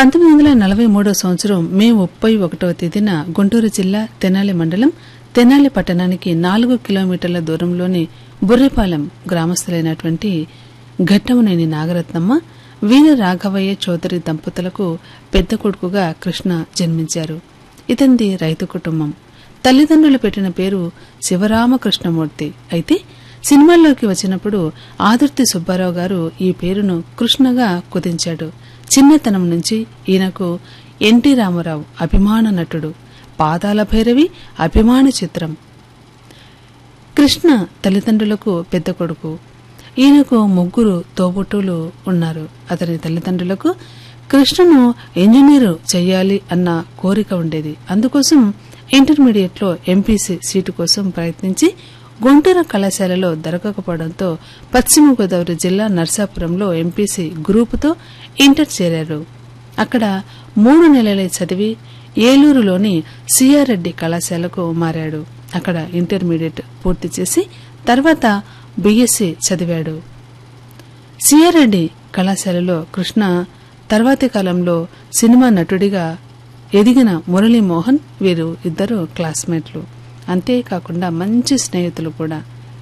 పంతొమ్మిది వందల నలభై మూడో సంవత్సరం మే ముప్పై ఒకటవ తేదీన గుంటూరు జిల్లా తెనాలి మండలం తెనాలి పట్టణానికి నాలుగు కిలోమీటర్ల దూరంలోని బుర్రిపాలెం గ్రామస్తులైనటువంటి ఘట్టమునేని నాగరత్నమ్మ వీర రాఘవయ్య చౌదరి దంపతులకు పెద్ద కొడుకుగా కృష్ణ జన్మించారు ఇతంది రైతు కుటుంబం తల్లిదండ్రులు పెట్టిన పేరు శివరామకృష్ణమూర్తి అయితే సినిమాల్లోకి వచ్చినప్పుడు ఆదుర్తి సుబ్బారావు గారు ఈ పేరును కృష్ణగా కుదించాడు చిన్నతనం నుంచి ఈయనకు ఎన్టీ రామారావు అభిమాన నటుడు పాదాల భైరవి అభిమాన చిత్రం కృష్ణ తల్లిదండ్రులకు పెద్ద కొడుకు ఈయనకు ముగ్గురు తోబుట్టులు ఉన్నారు అతని తల్లిదండ్రులకు కృష్ణను ఇంజనీరు చెయ్యాలి అన్న కోరిక ఉండేది అందుకోసం ఇంటర్మీడియట్లో ఎంపీసీ సీటు కోసం ప్రయత్నించి గుంటూరు కళాశాలలో దొరకకపోవడంతో పశ్చిమ గోదావరి జిల్లా నర్సాపురంలో ఎంపీసీ గ్రూపుతో ఇంటర్ చేరారు అక్కడ మూడు నెలలే చదివి ఏలూరులోని సిఆర్రెడ్డి కళాశాలకు మారాడు అక్కడ ఇంటర్మీడియట్ పూర్తి చేసి తర్వాత బీఎస్సీ చదివాడు సిఆర్రెడ్డి కళాశాలలో కృష్ణ తర్వాతి కాలంలో సినిమా నటుడిగా ఎదిగిన మురళీమోహన్ వీరు ఇద్దరు క్లాస్మేట్లు అంతేకాకుండా మంచి స్నేహితులు కూడా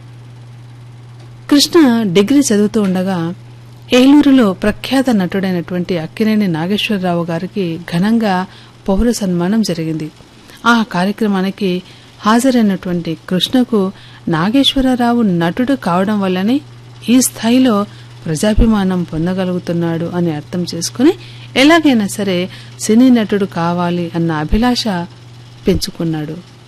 కృష్ణ డిగ్రీ చదువుతూ ఉండగా ఏలూరులో ప్రఖ్యాత నటుడైనటువంటి అక్కినేని నాగేశ్వరరావు గారికి ఘనంగా పౌర సన్మానం జరిగింది ఆ కార్యక్రమానికి హాజరైనటువంటి కృష్ణకు నాగేశ్వరరావు నటుడు కావడం వల్లనే ఈ స్థాయిలో ప్రజాభిమానం పొందగలుగుతున్నాడు అని అర్థం చేసుకుని ఎలాగైనా సరే సినీ నటుడు కావాలి అన్న అభిలాష పెంచుకున్నాడు